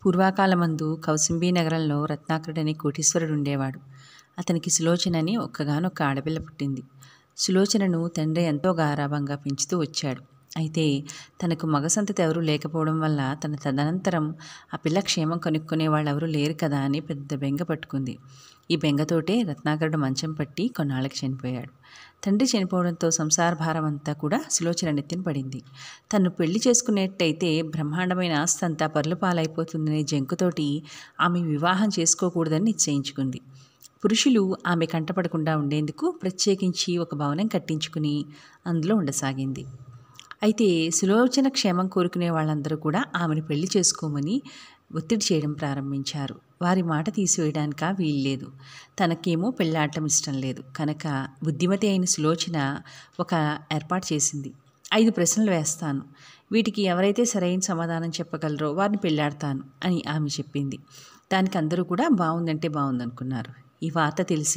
పూర్వకాలమందు కౌసింబీ నగరంలో రత్నాకరుడనే కోటీశ్వరుడు ఉండేవాడు అతనికి సులోచనని ఒక్కగానొక్క ఆడపిల్ల పుట్టింది సులోచనను తండ్రి ఎంతో గారాభంగా పెంచుతూ వచ్చాడు అయితే తనకు మగ సంతతి ఎవరూ లేకపోవడం వల్ల తన తదనంతరం ఆ పిల్ల క్షేమం కనుక్కునే వాళ్ళు ఎవరూ లేరు కదా అని పెద్ద బెంగ పట్టుకుంది ఈ బెంగతోటే రత్నాకరుడు మంచం పట్టి కొన్నాళ్ళకి చనిపోయాడు తండ్రి చనిపోవడంతో సంసార భారం అంతా కూడా సులోచన నెత్తిన పడింది తను పెళ్లి చేసుకునేట్టయితే బ్రహ్మాండమైన ఆస్తి అంతా పర్లు పాలైపోతుందనే జంకుతోటి ఆమె వివాహం చేసుకోకూడదని నిశ్చయించుకుంది పురుషులు ఆమె కంటపడకుండా ఉండేందుకు ప్రత్యేకించి ఒక భవనం కట్టించుకుని అందులో ఉండసాగింది అయితే సులోచన క్షేమం కోరుకునే వాళ్ళందరూ కూడా ఆమెను పెళ్లి చేసుకోమని ఒత్తిడి చేయడం ప్రారంభించారు వారి మాట తీసివేయడానిక వీల్లేదు తనకేమో పెళ్ళాడటం ఇష్టం లేదు కనుక బుద్ధిమతి అయిన సులోచన ఒక ఏర్పాటు చేసింది ఐదు ప్రశ్నలు వేస్తాను వీటికి ఎవరైతే సరైన సమాధానం చెప్పగలరో వారిని పెళ్ళాడతాను అని ఆమె చెప్పింది దానికి అందరూ కూడా బాగుందంటే బాగుందనుకున్నారు ఈ వార్త తెలిసి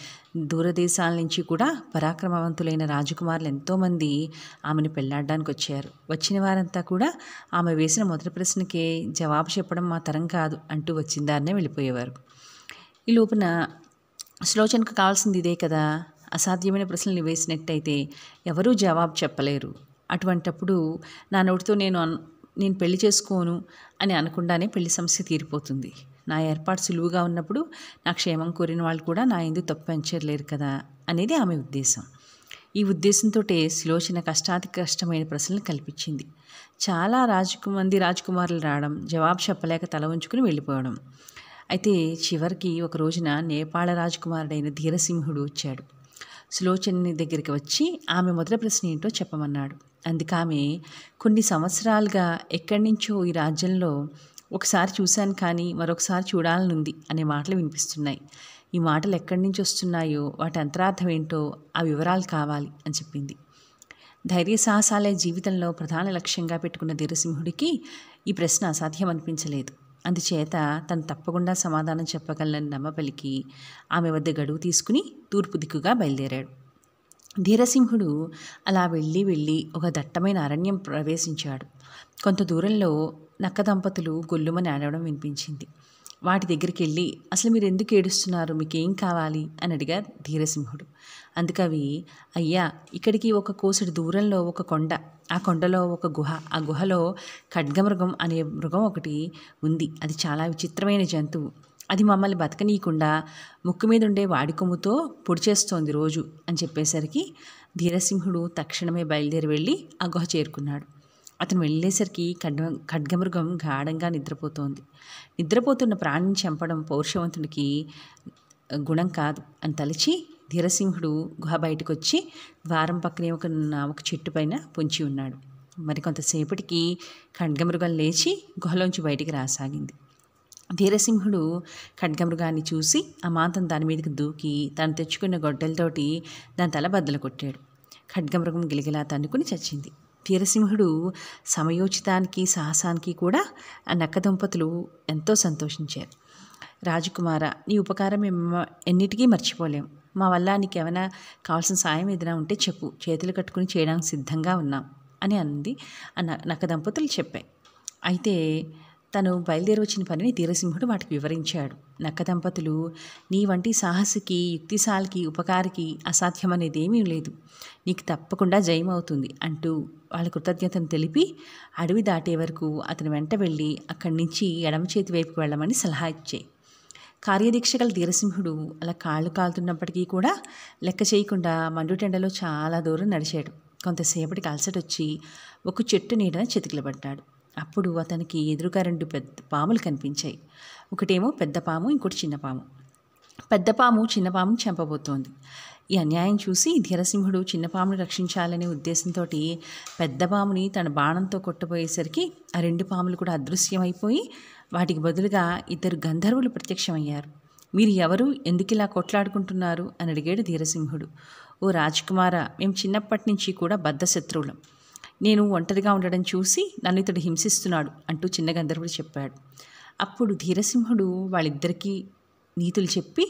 దూరదేశాల నుంచి కూడా పరాక్రమవంతులైన రాజకుమారులు ఎంతోమంది ఆమెను పెళ్లాడడానికి వచ్చారు వచ్చిన వారంతా కూడా ఆమె వేసిన మొదటి ప్రశ్నకే జవాబు చెప్పడం మా తరం కాదు అంటూ వచ్చిందారనే వెళ్ళిపోయేవారు ఈ లోపున సులోచనకు కావాల్సింది ఇదే కదా అసాధ్యమైన ప్రశ్నలు వేసినట్టయితే ఎవరూ జవాబు చెప్పలేరు అటువంటప్పుడు నా నోటితో నేను అన్ నేను పెళ్లి చేసుకోను అని అనకుండానే పెళ్లి సమస్య తీరిపోతుంది నా ఏర్పాటు సులువుగా ఉన్నప్పుడు నా క్షేమం కోరిన వాళ్ళు కూడా నా ఎందుకు తప్పు పెంచలేరు కదా అనేది ఆమె ఉద్దేశం ఈ ఉద్దేశంతో సులోచన కష్టాతి కష్టమైన ప్రశ్నలు కల్పించింది చాలా రాజకు మంది రాజకుమారులు రావడం జవాబు చెప్పలేక తల ఉంచుకుని వెళ్ళిపోవడం అయితే చివరికి ఒక రోజున నేపాళ రాజకుమారుడైన ధీరసింహుడు వచ్చాడు సులోచన దగ్గరికి వచ్చి ఆమె మొదటి ప్రశ్న ఏంటో చెప్పమన్నాడు అందుకామె కొన్ని సంవత్సరాలుగా ఎక్కడి నుంచో ఈ రాజ్యంలో ఒకసారి చూశాను కానీ మరొకసారి చూడాలనుంది అనే మాటలు వినిపిస్తున్నాయి ఈ మాటలు ఎక్కడి నుంచి వస్తున్నాయో వాటి అంతరార్థం ఏంటో ఆ వివరాలు కావాలి అని చెప్పింది ధైర్య సాహసాలే జీవితంలో ప్రధాన లక్ష్యంగా పెట్టుకున్న ధీరసింహుడికి ఈ ప్రశ్న అసాధ్యం అనిపించలేదు అందుచేత తను తప్పకుండా సమాధానం చెప్పగలని నమ్మపలికి ఆమె వద్ద గడువు తీసుకుని తూర్పు దిక్కుగా బయలుదేరాడు ధీరసింహుడు అలా వెళ్ళి వెళ్ళి ఒక దట్టమైన అరణ్యం ప్రవేశించాడు కొంత దూరంలో నక్క దంపతులు గొల్లుమని ఆడవడం వినిపించింది వాటి దగ్గరికి వెళ్ళి అసలు మీరు ఎందుకు ఏడుస్తున్నారు మీకేం కావాలి అని అడిగారు ధీరసింహుడు అందుకవి అయ్యా ఇక్కడికి ఒక కోసడి దూరంలో ఒక కొండ ఆ కొండలో ఒక గుహ ఆ గుహలో ఖడ్గమృగం అనే మృగం ఒకటి ఉంది అది చాలా విచిత్రమైన జంతువు అది మమ్మల్ని బతకనీయకుండా ముక్కు మీద ఉండే వాడి కొమ్ముతో పొడి చేస్తోంది రోజు అని చెప్పేసరికి ధీరసింహుడు తక్షణమే బయలుదేరి వెళ్ళి ఆ గుహ చేరుకున్నాడు అతను వెళ్ళేసరికి ఖడ్గ ఖడ్గమృగం గాఢంగా నిద్రపోతోంది నిద్రపోతున్న ప్రాణిని చంపడం పౌరుషవంతుడికి గుణం కాదు అని తలచి ధీరసింహుడు గుహ బయటకు వచ్చి ద్వారం పక్కనే ఒక ఒక చెట్టు పైన పొంచి ఉన్నాడు మరి కొంతసేపటికి ఖడ్గమృగం లేచి గుహలోంచి బయటికి రాసాగింది ధీరసింహుడు ఖడ్గమృగాన్ని చూసి అమాంతం దాని మీదకి దూకి తను తెచ్చుకున్న గొడ్డలతోటి దాని తల బద్దలు కొట్టాడు ఖడ్గమృగం గిలిగిలా తన్నుకుని చచ్చింది ధీరసింహుడు సమయోచితానికి సాహసానికి కూడా ఆ నక్క దంపతులు ఎంతో సంతోషించారు రాజకుమార నీ ఉపకారం మేము ఎన్నిటికీ మర్చిపోలేం మా వల్ల నీకేమైనా కావాల్సిన సాయం ఏదైనా ఉంటే చెప్పు చేతులు కట్టుకుని చేయడానికి సిద్ధంగా ఉన్నాం అని అంది ఆ నక్క దంపతులు చెప్పాయి అయితే తను బయలుదేరి వచ్చిన పనిని ధీరసింహుడు వాటికి వివరించాడు నక్క దంపతులు నీ వంటి సాహసికి యుక్తిశాలికి ఉపకారికి అసాధ్యమనేది ఏమీ లేదు నీకు తప్పకుండా జయం అవుతుంది అంటూ వాళ్ళ కృతజ్ఞతను తెలిపి అడవి దాటే వరకు అతని వెంట వెళ్ళి అక్కడి నుంచి ఎడమ చేతి వైపుకు వెళ్ళమని సలహా ఇచ్చాయి కార్యదీక్ష గల ధీరసింహుడు అలా కాళ్ళు కాలుతున్నప్పటికీ కూడా లెక్క చేయకుండా మండుటెండలో చాలా దూరం నడిచాడు కొంతసేపటికి అలసట వచ్చి ఒక చెట్టు నీడన చితికిలబడ్డాడు అప్పుడు అతనికి ఎదురుగా రెండు పెద్ద పాములు కనిపించాయి ఒకటేమో పెద్ద పాము ఇంకోటి చిన్న పాము పెద్ద పాము చిన్న పాముని చంపబోతోంది ఈ అన్యాయం చూసి ధీరసింహుడు చిన్న పాముని రక్షించాలనే ఉద్దేశంతో పెద్ద పాముని తన బాణంతో కొట్టబోయేసరికి ఆ రెండు పాములు కూడా అదృశ్యమైపోయి వాటికి బదులుగా ఇద్దరు గంధర్వులు ప్రత్యక్షమయ్యారు మీరు ఎవరు ఎందుకు ఇలా కొట్లాడుకుంటున్నారు అని అడిగాడు ధీరసింహుడు ఓ రాజకుమార మేము చిన్నప్పటి నుంచి కూడా బద్ధ శత్రువులం నేను ఒంటరిగా ఉండడం చూసి నన్ను ఇతడు హింసిస్తున్నాడు అంటూ చిన్న గంధర్వుడు చెప్పాడు అప్పుడు ధీరసింహుడు వాళ్ళిద్దరికీ నీతులు చెప్పి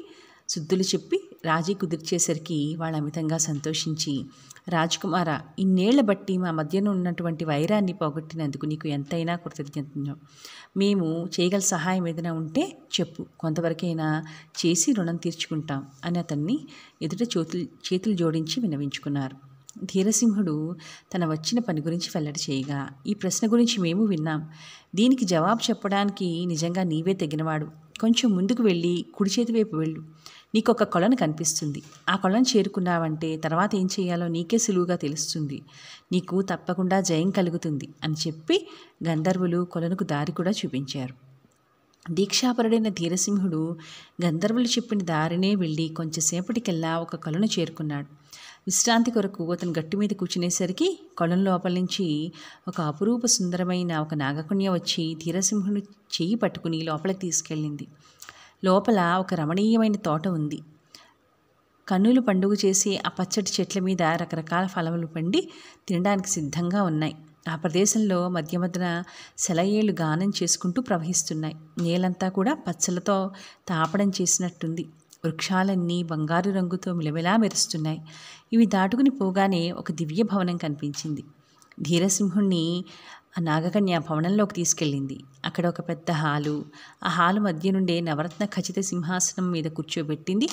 శుద్ధులు చెప్పి రాజీ కుదిర్చేసరికి వాళ్ళు అమితంగా సంతోషించి రాజకుమార ఇన్నేళ్ల బట్టి మా మధ్యన ఉన్నటువంటి వైరాన్ని పోగొట్టినందుకు నీకు ఎంతైనా కృతజ్ఞత మేము చేయగల సహాయం ఏదైనా ఉంటే చెప్పు కొంతవరకైనా చేసి రుణం తీర్చుకుంటాం అని అతన్ని ఎదుట చేతులు చేతులు జోడించి వినవించుకున్నారు ధీరసింహుడు తన వచ్చిన పని గురించి వెల్లడి చేయగా ఈ ప్రశ్న గురించి మేము విన్నాం దీనికి జవాబు చెప్పడానికి నిజంగా నీవే తగినవాడు కొంచెం ముందుకు వెళ్ళి కుడి చేతి వైపు వెళ్ళు నీకు ఒక కొలను కనిపిస్తుంది ఆ కొలను చేరుకున్నావంటే తర్వాత ఏం చేయాలో నీకే సులువుగా తెలుస్తుంది నీకు తప్పకుండా జయం కలుగుతుంది అని చెప్పి గంధర్వులు కొలనుకు దారి కూడా చూపించారు దీక్షాపరుడైన ధీరసింహుడు గంధర్వులు చెప్పిన దారినే వెళ్ళి కొంచెంసేపటికెల్లా ఒక కొలను చేరుకున్నాడు విశ్రాంతి కొరకు అతను గట్టి మీద కూర్చునేసరికి కొలం లోపల నుంచి ఒక అపురూప సుందరమైన ఒక నాగకన్య వచ్చి ధీరసింహుని చెయ్యి పట్టుకుని లోపలికి తీసుకెళ్ళింది లోపల ఒక రమణీయమైన తోట ఉంది కన్నులు పండుగ చేసి ఆ పచ్చటి చెట్ల మీద రకరకాల ఫలములు పండి తినడానికి సిద్ధంగా ఉన్నాయి ఆ ప్రదేశంలో మధ్య మధ్యన సెలయేళ్లు గానం చేసుకుంటూ ప్రవహిస్తున్నాయి నేలంతా కూడా పచ్చలతో తాపడం చేసినట్టుంది వృక్షాలన్నీ బంగారు రంగుతో మిలమిలా మెరుస్తున్నాయి ఇవి దాటుకుని పోగానే ఒక దివ్య భవనం కనిపించింది ధీరసింహుణ్ణి ఆ నాగకన్య భవనంలోకి తీసుకెళ్ళింది అక్కడ ఒక పెద్ద హాలు ఆ హాలు మధ్య నుండే నవరత్న ఖచ్చిత సింహాసనం మీద కూర్చోబెట్టింది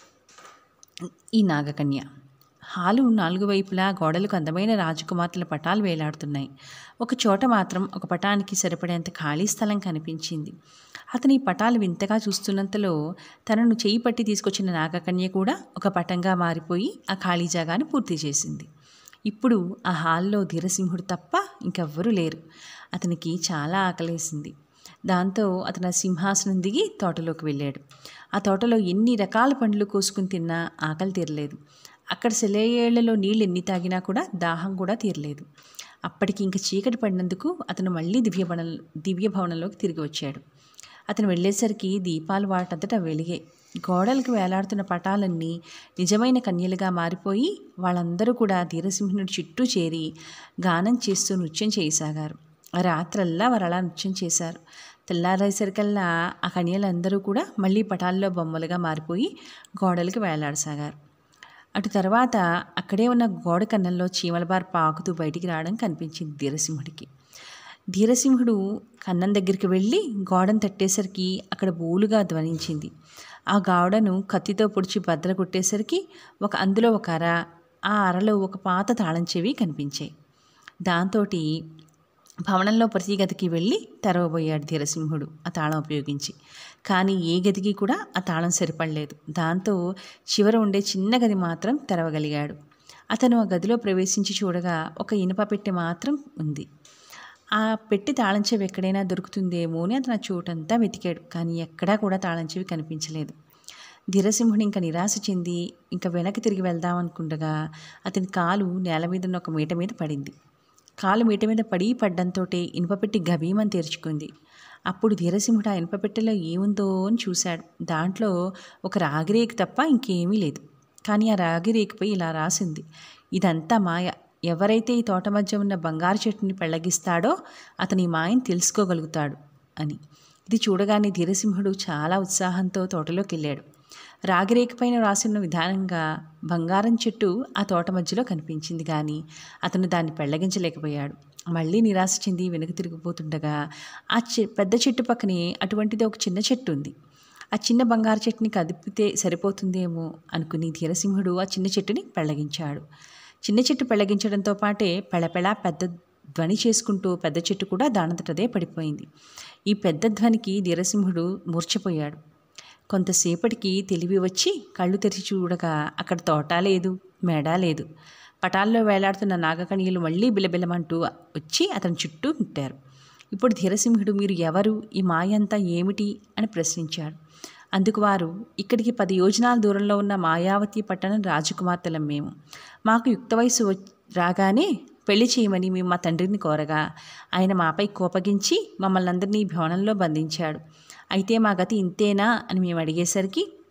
ఈ నాగకన్య హాలు నాలుగు వైపులా గోడలకు అందమైన రాజకుమార్తెల పటాలు వేలాడుతున్నాయి ఒక చోట మాత్రం ఒక పటానికి సరిపడేంత ఖాళీ స్థలం కనిపించింది అతని ఈ పటాలు వింతగా చూస్తున్నంతలో తనను చేయి పట్టి తీసుకొచ్చిన నాగకన్య కూడా ఒక పటంగా మారిపోయి ఆ ఖాళీ జాగాను పూర్తి చేసింది ఇప్పుడు ఆ హాల్లో ధీరసింహుడు తప్ప ఇంకెవ్వరూ లేరు అతనికి చాలా ఆకలేసింది దాంతో అతను ఆ సింహాసనం దిగి తోటలోకి వెళ్ళాడు ఆ తోటలో ఎన్ని రకాల పండ్లు కోసుకుని తిన్నా ఆకలి తీరలేదు అక్కడ సెలయేళ్లలో నీళ్ళు ఎన్ని తాగినా కూడా దాహం కూడా తీరలేదు అప్పటికి ఇంక చీకటి పడినందుకు అతను మళ్ళీ దివ్య భవన దివ్య భవనంలోకి తిరిగి వచ్చాడు అతను వెళ్ళేసరికి దీపాలు వాటంతటా వెలిగాయి గోడలకు వేలాడుతున్న పటాలన్నీ నిజమైన కన్యలుగా మారిపోయి వాళ్ళందరూ కూడా ధీరసింహుని చుట్టూ చేరి గానం చేస్తూ నృత్యం చేయసాగారు ఆ రాత్రల్లా వారు అలా నృత్యం చేశారు తెల్లారేసరికల్లా ఆ కన్యలందరూ కూడా మళ్ళీ పటాల్లో బొమ్మలుగా మారిపోయి గోడలకు వేలాడసాగారు అటు తర్వాత అక్కడే ఉన్న గోడ కన్నంలో చీమల బార్ పాకుతూ బయటికి రావడం కనిపించింది ధీరసింహుడికి ధీరసింహుడు కన్నం దగ్గరికి వెళ్ళి గోడను తట్టేసరికి అక్కడ బూలుగా ధ్వనించింది ఆ గోడను కత్తితో పొడిచి బద్దలు కొట్టేసరికి ఒక అందులో ఒక అర ఆ అరలో ఒక పాత తాళం చెవి కనిపించాయి దాంతో భవనంలో ప్రతి గదికి వెళ్ళి తెరవబోయాడు ధీరసింహుడు ఆ తాళం ఉపయోగించి కానీ ఏ గదికి కూడా ఆ తాళం సరిపడలేదు దాంతో చివర ఉండే చిన్న గది మాత్రం తెరవగలిగాడు అతను ఆ గదిలో ప్రవేశించి చూడగా ఒక ఇనుప పెట్టె మాత్రం ఉంది ఆ పెట్టి తాళం చెవి ఎక్కడైనా దొరుకుతుందేమో అని అతను ఆ చోటంతా వెతికాడు కానీ ఎక్కడా కూడా తాళం చెవి కనిపించలేదు ధీరసింహుడు ఇంకా నిరాశ చెంది ఇంకా వెనక్కి తిరిగి వెళ్దాం అనుకుండగా అతని కాలు నేల మీద ఉన్న ఒక మీట మీద పడింది కాలు మీట మీద పడి పడ్డంతో ఇనుపపెట్టి గభీమని తెరుచుకుంది అప్పుడు ధీరసింహుడు ఆ ఇనుపపెట్టెలో ఏముందో అని చూశాడు దాంట్లో ఒక రాగిరేకు తప్ప ఇంకేమీ లేదు కానీ ఆ రాగిరేకుపై ఇలా రాసింది ఇదంతా మాయ ఎవరైతే ఈ తోట మధ్య ఉన్న బంగారు చెట్టుని పెళ్లగిస్తాడో అతని మాయని తెలుసుకోగలుగుతాడు అని ఇది చూడగానే ధీరసింహుడు చాలా ఉత్సాహంతో తోటలోకి వెళ్ళాడు రాగిరేఖపైన రాసిన విధానంగా బంగారం చెట్టు ఆ తోట మధ్యలో కనిపించింది కానీ అతను దాన్ని పెళ్లగించలేకపోయాడు మళ్ళీ నిరాశ చెంది వెనక్కి తిరిగిపోతుండగా ఆ చె పెద్ద చెట్టు పక్కనే అటువంటిది ఒక చిన్న చెట్టు ఉంది ఆ చిన్న బంగారు చెట్టుని కదిపితే సరిపోతుందేమో అనుకుని ధీరసింహుడు ఆ చిన్న చెట్టుని పెళ్లగించాడు చిన్న చెట్టు పెళ్లగించడంతో పాటే పెళపెళ పెద్ద ధ్వని చేసుకుంటూ పెద్ద చెట్టు కూడా దానంతటదే పడిపోయింది ఈ పెద్ద ధ్వనికి ధీరసింహుడు మూర్ఛపోయాడు కొంతసేపటికి తెలివి వచ్చి కళ్ళు తెరిచి చూడగా అక్కడ తోట లేదు మేడ లేదు పటాల్లో వేలాడుతున్న నాగకణియలు మళ్ళీ బిలబిలమంటూ వచ్చి అతని చుట్టూ ముట్టారు ఇప్పుడు ధీరసింహుడు మీరు ఎవరు ఈ మాయంతా ఏమిటి అని ప్రశ్నించాడు అందుకు వారు ఇక్కడికి పది యోజనాల దూరంలో ఉన్న మాయావతి పట్టణం రాజకుమార్తెలం మేము మాకు యుక్త వయసు వచ్- రాగానే పెళ్లి చేయమని మేము మా తండ్రిని కోరగా ఆయన మాపై కోపగించి మమ్మల్ని అందరినీ భవనంలో బంధించాడు అయితే మా గతి ఇంతేనా అని మేము అడిగేసరికి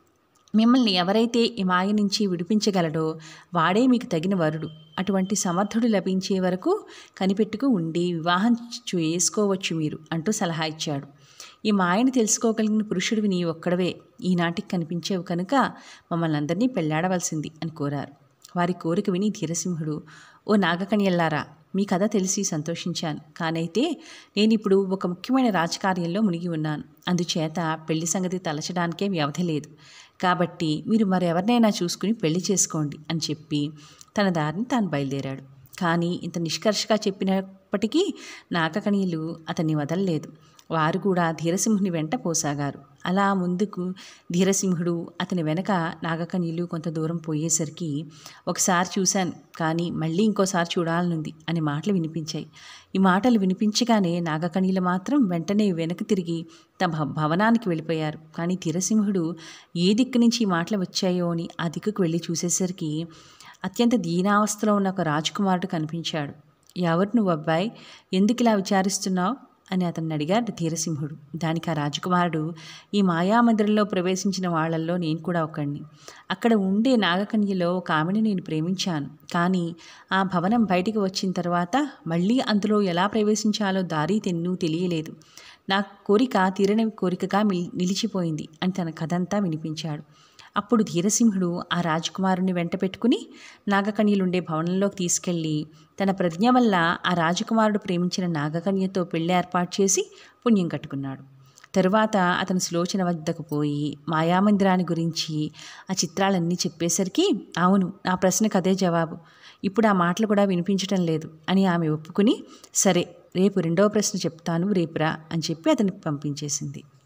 మిమ్మల్ని ఎవరైతే ఈ మాయ నుంచి విడిపించగలడో వాడే మీకు తగిన వరుడు అటువంటి సమర్థుడు లభించే వరకు కనిపెట్టుకు ఉండి వివాహం చేసుకోవచ్చు మీరు అంటూ సలహా ఇచ్చాడు ఈ మాయను తెలుసుకోగలిగిన పురుషుడివి నీ ఒక్కడవే ఈనాటికి కనిపించేవు కనుక మమ్మల్ని అందరినీ పెళ్లాడవలసింది అని కోరారు వారి కోరిక విని ధీరసింహుడు ఓ నాగకణ్యల్లారా మీ కథ తెలిసి సంతోషించాను కానైతే నేను ఇప్పుడు ఒక ముఖ్యమైన రాజకార్యంలో మునిగి ఉన్నాను అందుచేత పెళ్లి సంగతి తలచడానికే వ్యవధి లేదు కాబట్టి మీరు మరెవరినైనా చూసుకుని పెళ్లి చేసుకోండి అని చెప్పి తన దారిని తాను బయలుదేరాడు కానీ ఇంత నిష్కర్షగా చెప్పినప్పటికీ నాగకణియులు అతన్ని వదలలేదు వారు కూడా ధీరసింహుని వెంట పోసాగారు అలా ముందుకు ధీరసింహుడు అతని వెనక నాగకన్యలు కొంత దూరం పోయేసరికి ఒకసారి చూశాను కానీ మళ్ళీ ఇంకోసారి చూడాలనుంది అనే మాటలు వినిపించాయి ఈ మాటలు వినిపించగానే నాగకన్యలు మాత్రం వెంటనే వెనక్కి తిరిగి తమ భవనానికి వెళ్ళిపోయారు కానీ ధీరసింహుడు ఏ దిక్కు నుంచి ఈ మాటలు వచ్చాయో అని ఆ దిక్కుకు వెళ్ళి చూసేసరికి అత్యంత దీనావస్థలో ఉన్న ఒక రాజకుమారుడు కనిపించాడు ఎవరు నువ్వు అబ్బాయి ఎందుకు ఇలా విచారిస్తున్నావు అని అతన్ని అడిగాడు ధీరసింహుడు దానికి ఆ రాజకుమారుడు ఈ మాయామందిరంలో ప్రవేశించిన వాళ్ళల్లో నేను కూడా ఒకడిని అక్కడ ఉండే నాగకన్యలో ఒక ఆమెను నేను ప్రేమించాను కానీ ఆ భవనం బయటికి వచ్చిన తర్వాత మళ్ళీ అందులో ఎలా ప్రవేశించాలో దారి తెన్ను తెలియలేదు నా కోరిక తీరని కోరికగా మిల్- నిలిచిపోయింది అని తన కథంతా వినిపించాడు అప్పుడు ధీరసింహుడు ఆ రాజకుమారుని వెంట పెట్టుకుని నాగకన్యలుండే భవనంలోకి తీసుకెళ్ళి తన ప్రజ్ఞ వల్ల ఆ రాజకుమారుడు ప్రేమించిన నాగకన్యతో పెళ్లి ఏర్పాటు చేసి పుణ్యం కట్టుకున్నాడు తరువాత అతను సులోచన వద్దకు పోయి మాయామందిరాన్ని గురించి ఆ చిత్రాలన్నీ చెప్పేసరికి అవును నా ప్రశ్నకు అదే జవాబు ఇప్పుడు ఆ మాటలు కూడా వినిపించటం లేదు అని ఆమె ఒప్పుకుని సరే రేపు రెండవ ప్రశ్న చెప్తాను రేపురా అని చెప్పి అతన్ని పంపించేసింది